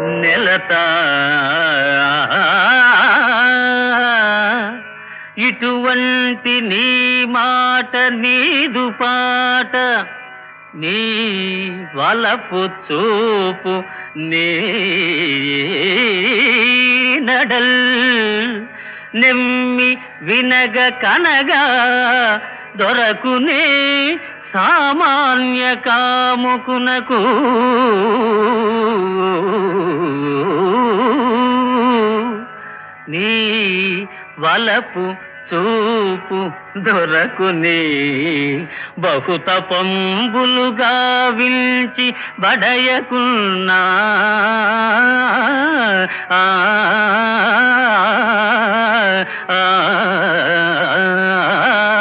నెలత ఇటువంటి నీ మాట నీదు పాట నీ వలపు చూపు నీ నడల్ నెమ్మి వినగ కనగా దొరకునే సామాన్య కాముకునకు నీ వలపు చూపు దొరకుని బహుత పంబులుగా విల్చి బడయకున్నా ఆ, ఆ, ఆ,